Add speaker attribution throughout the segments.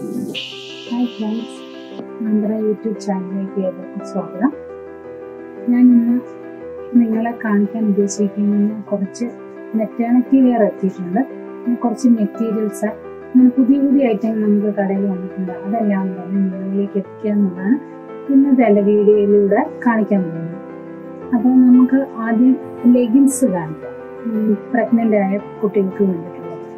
Speaker 1: hi friends നമ്മുടെ YouTube ചാനലിലേക്ക് ഏവർക്കും സ്വാഗതം ഞാൻ ഇന്ന് നിങ്ങളെ കാണിക്കാൻ ഉദ്ദേശിക്കുന്ന കുറച്ച് മെറ്റേണിറ്റി വെയർ എത്തിയിട്ടുണ്ട് പിന്നെ കുറച്ച് മെറ്റീരിയൽസ് അങ്ങനെ പുതിയ പുതിയ ഐറ്റങ്ങൾ നമുക്ക് കടയിൽ വന്നിട്ടുണ്ട് അതെല്ലാം തന്നെ നിങ്ങളിലേക്ക് എത്തിക്കുക എന്നുള്ളതാണ് ഇന്നത്തെ എൻ്റെ വീഡിയോയിലൂടെ കാണിക്കാൻ പോകുന്നത് അപ്പോൾ നമുക്ക് ആദ്യം ലെഗിൻസ് കാണിക്കാം പ്രഗ്നൻ്റ് ആയ കുട്ടികൾക്ക് വേണ്ടിയിട്ടുള്ളത്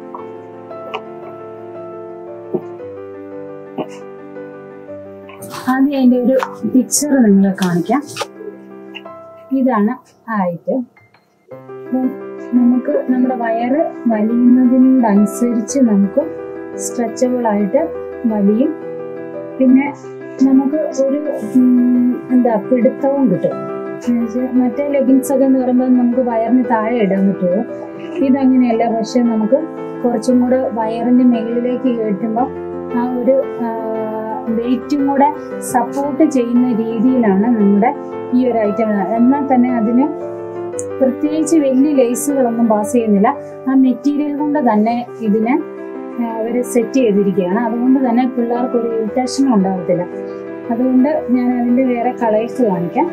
Speaker 1: ആദ്യം അതിൻ്റെ ഒരു പിക്ചർ നിങ്ങളെ കാണിക്കാം ഇതാണ് ആ ഐറ്റം അപ്പം നമുക്ക് നമ്മുടെ വയറ് വലിയുന്നതിനോടനുസരിച്ച് നമുക്ക് സ്ട്രെച്ചബിൾ ആയിട്ട് വലിയും പിന്നെ നമുക്ക് ഒരു ഉം, എന്താ പിടുത്തവും കിട്ടും എന്നുവെച്ചാ മറ്റേ ലെഗിൻസ് ഒക്കെ എന്ന് പറയുമ്പോൾ നമുക്ക് വയറിന് താഴെ ഇടാൻ പറ്റുമോ ഇതങ്ങനെയല്ല പക്ഷെ നമുക്ക് കുറച്ചും കൂടെ വയറിന്റെ മുകളിലേക്ക് കയറ്റുമ്പോൾ ആ ഒരു വെയിറ്റും കൂടെ സപ്പോർട്ട് ചെയ്യുന്ന രീതിയിലാണ് നമ്മുടെ ഈ ഒരു ഐറ്റം എന്നാൽ തന്നെ അതിന് പ്രത്യേകിച്ച് വലിയ ലേസുകളൊന്നും പാസ് ചെയ്യുന്നില്ല ആ മെറ്റീരിയൽ കൊണ്ട് തന്നെ ഇതിനെ അവർ സെറ്റ് ചെയ്തിരിക്കുകയാണ് അതുകൊണ്ട് തന്നെ പിള്ളേർക്ക് ഒരു ഇറിറ്റേഷനും ഉണ്ടാകത്തില്ല അതുകൊണ്ട് ഞാൻ അതിന്റെ വേറെ കളേഴ്സ് കാണിക്കാം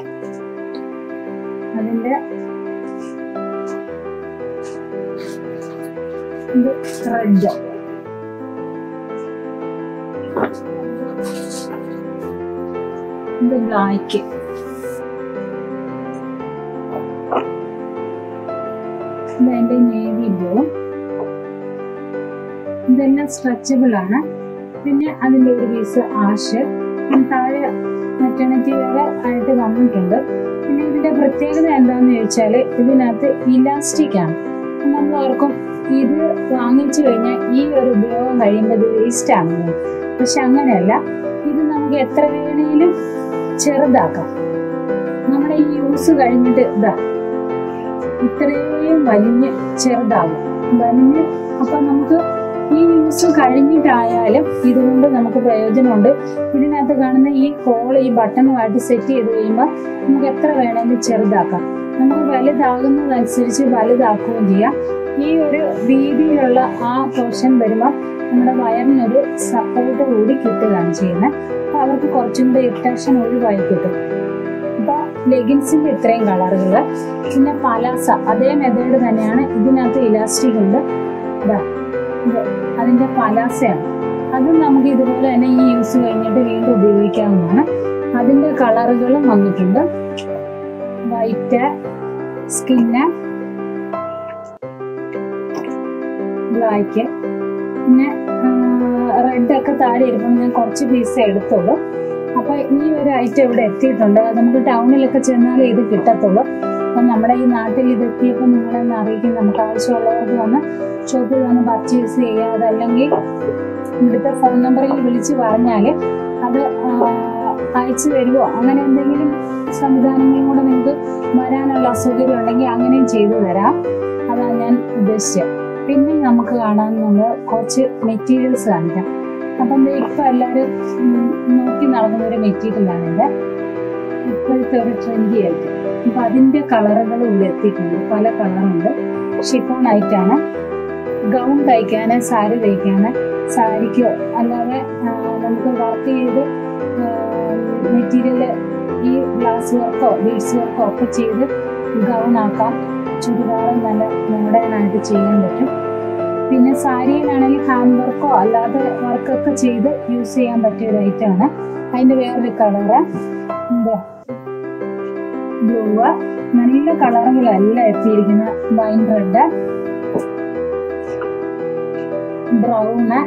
Speaker 1: അതിന്റെ ഇത് റെഡ് ഇത് ബ്ലാക്ക് ഇത് എന്റെ നേവി ബ്ലൂ ഇതെല്ലാം സ്ട്രെച്ചബിൾ ആണ് പിന്നെ അതിന്റെ ഒരു പീസ് ആഷ് പിന്നെ താഴെ മെറ്റേണിറ്റി വേറെ ആയിട്ട് വന്നിട്ടുണ്ട് പിന്നെ ഇതിന്റെ പ്രത്യേകത എന്താണെന്ന് ചോദിച്ചാൽ ഇതിനകത്ത് ഇലാസ്റ്റിക് ആണ് നമ്മൾ ഓർക്കും ഇത് വാങ്ങിച്ചു കഴിഞ്ഞാൽ ഈ ഒരു ഉപയോഗം കഴിയുമ്പോൾ ഇത് വേസ്റ്റ് ആണെന്ന് പക്ഷെ അങ്ങനെയല്ല ഇത് നമുക്ക് എത്ര വേണേലും ചെറുതാക്കാം നമ്മുടെ ഈ യൂസ് കഴിഞ്ഞിട്ട് ഇതാ ഇത്രയും വലിഞ്ഞ് ചെറുതാകും വലിഞ്ഞ് അപ്പൊ നമുക്ക് ഈ യൂസ് കഴിഞ്ഞിട്ടായാലും ഇതുകൊണ്ട് നമുക്ക് പ്രയോജനമുണ്ട് ഇതിനകത്ത് കാണുന്ന ഈ ഹോൾ ഈ ബട്ടണുമായിട്ട് സെറ്റ് ചെയ്ത് കഴിയുമ്പോൾ നമുക്ക് എത്ര വേണമെങ്കിലും ചെറുതാക്കാം നമുക്ക് വലുതാകുന്നതനുസരിച്ച് വലുതാക്കുകയും ചെയ്യാം ഈ ഒരു രീതിയിലുള്ള ആ പോർഷൻ വരുമ്പോൾ നമ്മുടെ വയറിനൊരു സപ്പോർട്ട് കൂടി കിട്ടുകയാണ് ചെയ്യുന്നത് അപ്പൊ അവർക്ക് കുറച്ചും കൂടി ഇറിറ്റേഷൻ ഒഴിവായി കിട്ടും അപ്പൊ ലെഗിൻസിന്റെ ഇത്രയും കളറുകൾ പിന്നെ പലാസ അതേ മെത്തേഡ് തന്നെയാണ് ഇതിനകത്ത് ഇലാസ്റ്റിക് ഉണ്ട് ഇതാ ഇത് അതിന്റെ പലാസയാണ് അതും നമുക്ക് ഇതുപോലെ തന്നെ ഈ യൂസ് കഴിഞ്ഞിട്ട് വീണ്ടും ഉപയോഗിക്കാവുന്നതാണ് അതിന്റെ കളറുകളും വന്നിട്ടുണ്ട് വൈറ്റ് സ്കിന്ന് ബ്ലാക്ക് പിന്നെ റെഡ് ഒക്കെ താഴെ ഇരിക്കുമ്പോൾ ഞാൻ കുറച്ച് പീസ് എടുത്തുള്ളൂ അപ്പൊ ഈ ഒരു ഐറ്റം ഇവിടെ എത്തിയിട്ടുണ്ട് അത് നമുക്ക് ടൗണിലൊക്കെ ചെന്നാലേ ഇത് കിട്ടത്തുള്ളൂ അപ്പം നമ്മുടെ ഈ നാട്ടിൽ ഇത് എത്തിയപ്പോൾ നിങ്ങളെന്ന് അറിയിക്കും നമുക്ക് ആവശ്യമുള്ളവർക്ക് വന്ന് ഷോപ്പിൽ വന്ന് പർച്ചേസ് ചെയ്യുക അതല്ലെങ്കിൽ ഇവിടുത്തെ ഫോൺ നമ്പറിൽ വിളിച്ച് പറഞ്ഞാൽ അത് ആ, അയച്ചു തരുമോ അങ്ങനെ എന്തെങ്കിലും സംവിധാനങ്ങളും കൂടെ നിങ്ങൾക്ക് വരാനുള്ള അസൗകര്യം ഉണ്ടെങ്കിൽ അങ്ങനെയും ചെയ്തു തരാം അതാണ് ഞാൻ ഉദ്ദേശിച്ചത് പിന്നെ നമുക്ക് കാണാവുന്നത് കുറച്ച് മെറ്റീരിയൽസ് കാണിക്കാം അപ്പം ദേ ഇപ്പൊ എല്ലാവരും ഉം, നോക്കി നടക്കുന്ന ഒരു മെറ്റീരിയലാണ് ഇത് ഇപ്പോഴത്തെ ഒരു ട്രെൻഡി ആയിട്ട് അപ്പൊ അതിന്റെ കളറുകൾ ഇവിടെ എത്തിയിട്ടുണ്ട് പല കളറുണ്ട് ഷിഫോൺ ആയിട്ടാണ് ഗൗൺ തയ്ക്കാന് സാരി തയ്ക്കാന് സാരിക്കോ അല്ലാതെ ആ, നമുക്ക് വർക്ക് ചെയ്ത് മെറ്റീരിയൽ ഈ ഗ്ലാസ് വർക്കോ ബീഡ്സ് വർക്കോ ഒക്കെ ചെയ്ത് ഗൗൺ ആക്കാം ചുരിദാറും നല്ല മോഡേൺ ആയിട്ട് ചെയ്യാൻ പറ്റും പിന്നെ സാരിയിലാണെങ്കിൽ ഹാൻഡ് വർക്കോ അല്ലാതെ വർക്കൊക്കെ ചെയ്ത് യൂസ് ചെയ്യാൻ പറ്റിയ ഒരു ഐറ്റമാണ് അതിന്റെ വേറൊരു കളറ് എന്താ ബ്ലൂ നല്ല കളറുകളെല്ലാം എത്തിയിരിക്കുന്ന വൈൻ റെഡ് ബ്രൗണ്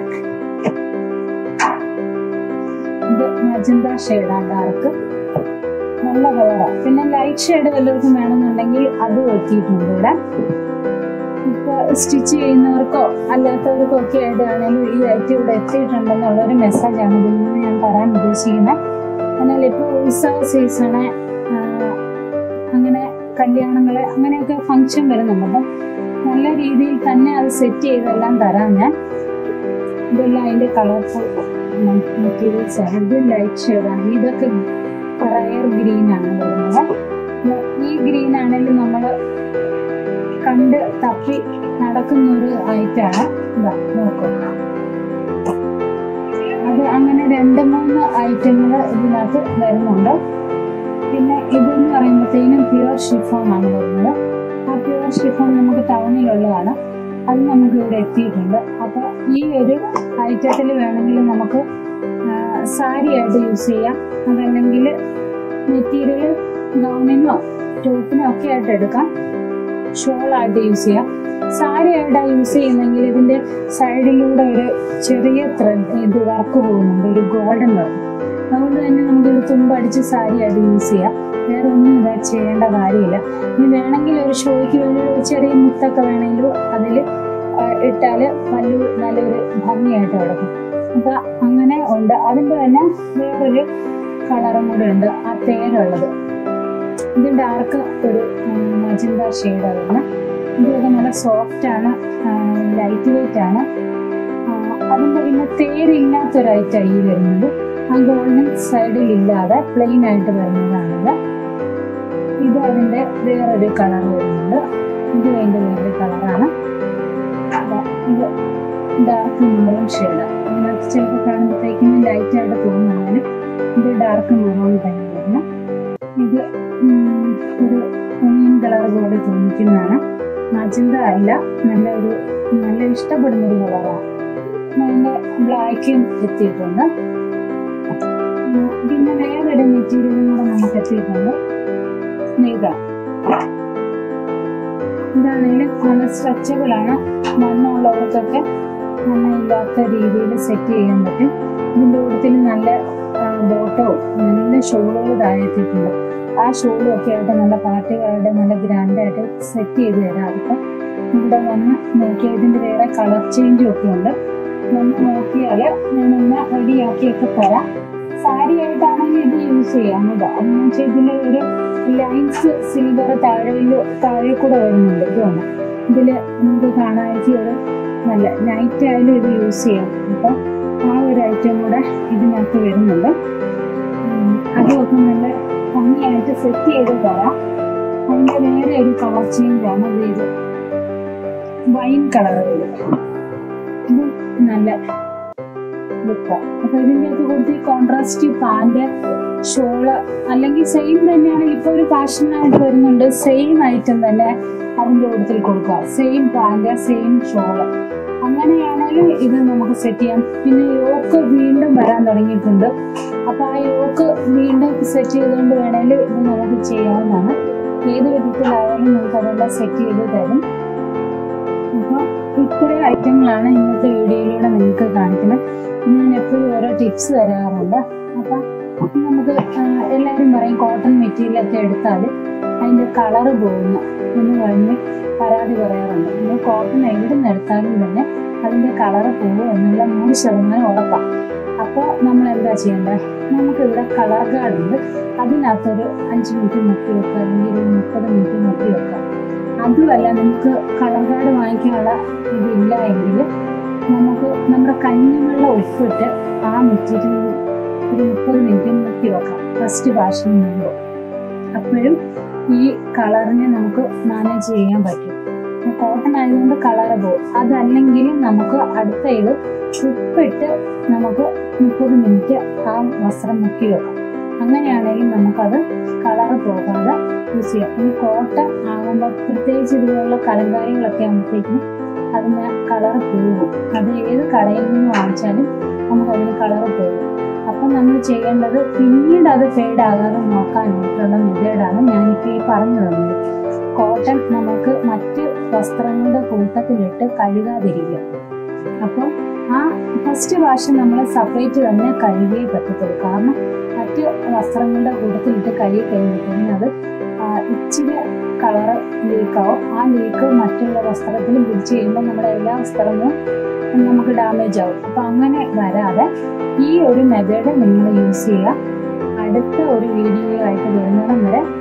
Speaker 1: ഇത് മജന്ത ഷെയ്ഡാണ് ഡാർക്ക് നല്ല കളറാണ് പിന്നെ ലൈറ്റ് ഷെയ്ഡ് വല്ലവർക്കും വേണമെന്നുണ്ടെങ്കിൽ അതും എത്തിയിട്ടുണ്ട് ഇവിടെ ഇപ്പൊ സ്റ്റിച്ച് ചെയ്യുന്നവർക്കോ അല്ലാത്തവർക്കോ ഒക്കെ ആയിട്ടാണെങ്കിലും ഈ ഐറ്റം ഇവിടെ എത്തിയിട്ടുണ്ടെന്നുള്ളൊരു മെസ്സേജാണ് ഇതിൽ നിന്ന് ഞാൻ പറയാൻ ഉദ്ദേശിക്കുന്നത് എന്നാൽ ഇപ്പോൾ ഉത്സവ സീസണ് അങ്ങനെ കല്യാണങ്ങള് അങ്ങനെയൊക്കെ ഫങ്ഷൻ വരുന്നുണ്ട് അപ്പം നല്ല രീതിയിൽ തന്നെ അത് സെറ്റ് ചെയ്തെല്ലാം തരാം ഞാൻ ഇതെല്ലാം അതിന്റെ കളർഫുൾ മെറ്റീരിയൽസ് ആണ് ഇത് ലൈറ്റ് ഷെയ്ഡാണ് ഇതൊക്കെ റയർ ഗ്രീൻ ആണ് വരുന്നത് ഈ ഗ്രീൻ ആണെങ്കിലും നമ്മൾ കണ്ട് തപ്പി നടക്കുന്ന ഒരു ഐറ്റാണ് ഇതാ നോക്കൂ അത് അങ്ങനെ രണ്ട് മൂന്ന് ഐറ്റങ്ങൾ ഇതിനകത്ത് വരുന്നുണ്ട് പിന്നെ ഇതെന്ന് പറയുമ്പോഴത്തേനും പ്യുവർ ഷിഫോൺ ആണ് വരുന്നത് ആ പ്യുവർ ഷിഫോൺ നമുക്ക് ടൗണിലുള്ളതാണ് അത് നമുക്ക് ഇവിടെ എത്തിയിട്ടുണ്ട് അപ്പോൾ ഈ ഒരു ഐറ്റത്തിൽ വേണമെങ്കിൽ നമുക്ക് സാരി ആയിട്ട് യൂസ് ചെയ്യാം അതല്ലെങ്കിൽ മെറ്റീരിയൽ ഗൗണിനോ ടോപ്പിനോ ഒക്കെ ആയിട്ട് എടുക്കാം ഷോളായിട്ട് യൂസ് ചെയ്യാം സാരി ആയിട്ടാണ് യൂസ് ചെയ്യുന്നെങ്കിൽ ഇതിന്റെ സൈഡിലൂടെ ഒരു ചെറിയ ത്രെഡ് ഇത് വർക്ക് പോകുന്നുണ്ട് ഒരു ഗോൾഡൻ വർക്ക് അതുകൊണ്ട് തന്നെ നമുക്ക് ഒരു തുമ്പടിച്ച് സാരി ആയിട്ട് യൂസ് ചെയ്യാം വേറെ ഒന്നും ഇതാ ചെയ്യേണ്ട കാര്യമില്ല ഇനി വേണമെങ്കിൽ ഒരു ഷോയ്ക്ക് വേണ്ടി ഒരു ചെറിയ മുത്തൊക്കെ വേണമെങ്കിലും അതിൽ ഇട്ടാൽ നല്ല നല്ലൊരു ഭംഗിയായിട്ട് കിടക്കും അപ്പൊ അങ്ങനെ ഉണ്ട് അതിന്റെ തന്നെ വേറൊരു കളറും കൂടെ ഉണ്ട് ആ തേനുള്ളത് ഇത് ഡാർക്ക് ഒരു മജിന്ത ഷെയ്ഡാണ് വരുന്നത് ഇതൊക്കെ നല്ല സോഫ്റ്റ് ആണ് ലൈറ്റ് വെയിറ്റ് ആണ് ആ, അതിന്റെ പിന്നെ തേരില്ലാത്തൊരു ഐറ്റം ഈ വരുന്നത് ആ ഗോൾഡൻ സൈഡിൽ ഇല്ലാതെ പ്ലെയിൻ ആയിട്ട് വരുന്നതാണിത് ഇത് അതിന്റെ വേറൊരു കളർ വരുന്നുണ്ട് ഇത് അതിന്റെ വേറൊരു കളറാണ് ഇത് ഡാർക്ക് മെറൂൺ ഷെയ്ഡ് അതിനകത്ത് ചിലപ്പോൾ കാണുമ്പോഴത്തേക്കും ലൈറ്റ് ആയിട്ട് തോന്നുന്നതിന് ഇത് ഡാർക്ക് മെറൂൺ തന്നെ വരുന്നു ഇത് ഉം, ഒരു ഒനിയൻ കളർ പോലെ തോന്നിക്കുന്നതാണ് മജന്ത അല്ല നല്ല ഒരു നല്ല ഇഷ്ടപ്പെടുന്ന ഒരു കളറാണ് അതിന്റെ ബ്ലാക്കും എത്തിയിട്ടുണ്ട് ഉം, പിന്നെ വേറൊരു മെറ്റീരിയലും കൂടെ നമുക്ക് എത്തിയിട്ടുണ്ട് ഇതാ ഇതാണെങ്കിൽ നല്ല സ്ട്രെച്ചബിൾ ആണ് മണ്ണുള്ളവർക്കൊക്കെ മണ്ണില്ലാത്ത രീതിയിൽ സെറ്റ് ചെയ്യാൻ പറ്റും ഇതിൻ്റെ കൂട്ടത്തിൽ നല്ല ബോട്ടോ നല്ല ഷോളുകൾ താഴെ എത്തിയിട്ടുണ്ട് ആ ഷോളും ഒക്കെ ആയിട്ട് നല്ല പാർട്ടികളുടെ നല്ല ഗ്രാൻഡായിട്ട് സെറ്റ് ചെയ്ത് തരാം അതിപ്പം ഇവിടെ വന്ന് നോക്കിയാൽ ഇതിൻ്റെ വേറെ കളർ ചേഞ്ചും ഒക്കെ ഉണ്ട് വന്ന് നോക്കിയാൽ ഞാനൊന്ന് റെഡിയാക്കിയൊക്കെ തരാം സാരി ആയിട്ടാണെങ്കിൽ ഇത് യൂസ് ചെയ്യാം കേട്ടോ അതെന്ന് വെച്ചാൽ ഇതിൽ ഒരു ലൈൻസ് സിൽവർ താഴെ താഴെ കൂടെ വരുന്നുണ്ട് ഇതുകൊണ്ട് ഇതിൽ നമുക്ക് കാണാനായിട്ട് ഒരു നല്ല നൈറ്റ് ആയാലും ഇത് യൂസ് ചെയ്യാം അപ്പം ആ ഒരു ഐറ്റം കൂടെ ഇതിനകത്ത് വരുന്നുണ്ട് ഉം, അതുമൊക്കെ നല്ല ഭംഗിയായിട്ട് സെറ്റ് ചെയ്ത് തരാം അതിൻ്റെ വേറെ ഒരു കളർ ചേഞ്ച് ആണ് ഇത് ഇത് വൈൻ കളർ വരും ഇത് നല്ല ലുക്ക് അപ്പൊ ഇതിന്റെയൊക്കെ കൊടുത്ത് കോൺട്രാസ്റ്റ് പാന്റ് ഷോള് അല്ലെങ്കിൽ സെയിം തന്നെയാണ് ഇപ്പൊ ഒരു ഫാഷനായിട്ട് വരുന്നുണ്ട് സെയിം ഐറ്റം തന്നെ അതിന്റെ കൂട്ടത്തിൽ കൊടുക്കുക സെയിം പാന്റ് സെയിം ഷോള് അങ്ങനെയാണെങ്കിലും ഇത് നമുക്ക് സെറ്റ് ചെയ്യാം പിന്നെ യോക്ക് വീണ്ടും വരാൻ തുടങ്ങിയിട്ടുണ്ട് അപ്പൊ ആ യോക്ക് വീണ്ടും സെറ്റ് ചെയ്തുകൊണ്ട് വേണേലും ഇത് നമുക്ക് ചെയ്യാവുന്നതാണ് ഏത് വിധത്തിലായാലും നമുക്ക് അതെല്ലാം സെറ്റ് ചെയ്ത് തരും അപ്പൊ ഇത്രയും ഐറ്റങ്ങളാണ് ഇന്നത്തെ വീഡിയോയിലൂടെ നിങ്ങൾക്ക് കാണിക്കുന്നത് ഞാൻ എപ്പോഴും ഓരോ ടിപ്സ് തരാറുണ്ട് അപ്പൊ നമുക്ക് ആ, എല്ലാവരും പറയും കോട്ടൺ മെറ്റീരിയൽ ഒക്കെ എടുത്താൽ അതിന്റെ കളറ് പോകുന്നു എന്ന് പറഞ്ഞ് പരാതി പറയാറുണ്ട് നമ്മൾ കോട്ടൺ എവിടെ നിന്ന് എടുത്താലും തന്നെ അതിന്റെ കളറ് പോകും എന്നുള്ള നൂറ് ശതമാനം ഉറപ്പാണ് അപ്പോൾ നമ്മൾ എന്താ ചെയ്യേണ്ടത് നമുക്കിവിടെ കളർ ഗാർഡ് ഉണ്ട് അതിനകത്തൊരു അഞ്ച് മിനിറ്റ് മുക്കി വെക്കുക അല്ലെങ്കിൽ ഒരു മുപ്പത് മിനിറ്റ് മുക്കി വെക്കുക അതുമല്ല നമുക്ക് കളർ ഗാർഡ് വാങ്ങിക്കാനുള്ള ഇതില്ല എങ്കിൽ നമുക്ക് നമ്മുടെ കഞ്ഞിവെള്ളം ഉപ്പിട്ട് ആ മെറ്റീരിയൽ ഒരു മുപ്പത് മിനിറ്റ് മുക്കി വെക്കാം ഫസ്റ്റ് വാഷിന് മുമ്പ് അപ്പോഴും ഈ കളറിനെ നമുക്ക് മാനേജ് ചെയ്യാൻ പറ്റും കോട്ടൺ ആയതുകൊണ്ട് കളറ് പോകും അതല്ലെങ്കിൽ നമുക്ക് അടുത്ത ഇത് ഉപ്പിട്ട് നമുക്ക് മുപ്പത് മിനിറ്റ് ആ വസ്ത്രം മുക്കി വെക്കാം അങ്ങനെയാണെങ്കിൽ നമുക്കത് കളറ് പോകാതെ യൂസ് ചെയ്യാം ഈ കോട്ടൺ ആകുമ്പോൾ പ്രത്യേകിച്ച് ഇതുപോലുള്ള കലങ്കാരികളൊക്കെ ആകുമ്പോഴത്തേക്കും അതിന് കളർ പോകും അത് ഏത് കടയിൽ നിന്ന് വാങ്ങിച്ചാലും നമുക്കതിന് കളർ പോകും അപ്പം നമ്മൾ ചെയ്യേണ്ടത് പിന്നീട് അത് ഫെയ്ഡ് ആകാതെ നോക്കാനായിട്ടുള്ള മെത്തേഡാണ് ഞാനിപ്പോൾ ഈ പറഞ്ഞു തന്നത് കോട്ടൺ നമുക്ക് മറ്റ് വസ്ത്രങ്ങളുടെ കൂട്ടത്തിലിട്ട് കഴുകാതിരിക്കുക അപ്പം ആ ഫസ്റ്റ് വാഷ് നമ്മൾ സെപ്പറേറ്റ് തന്നെ കഴുകിയേ പറ്റത്തുള്ളൂ കാരണം മറ്റ് വസ്ത്രങ്ങളുടെ കൂട്ടത്തിലിട്ട് കഴുകി കഴിയുമ്പോഴത്തേക്കും അത് ആ, ഇച്ചിരി കളറ് ലീക്കാവും ആ ലീക്ക് മറ്റുള്ള വസ്ത്രത്തിൽ പിടിച്ച് കഴിയുമ്പോൾ നമ്മുടെ എല്ലാ വസ്ത്രങ്ങളും നമുക്ക് ഡാമേജ് ആവും അപ്പം അങ്ങനെ വരാതെ ഈ ഒരു മെത്തേഡ് നിങ്ങൾ യൂസ് ചെയ്യുക അടുത്ത ഒരു വീഡിയോ ആയിട്ട് വരുന്നിടം വരെ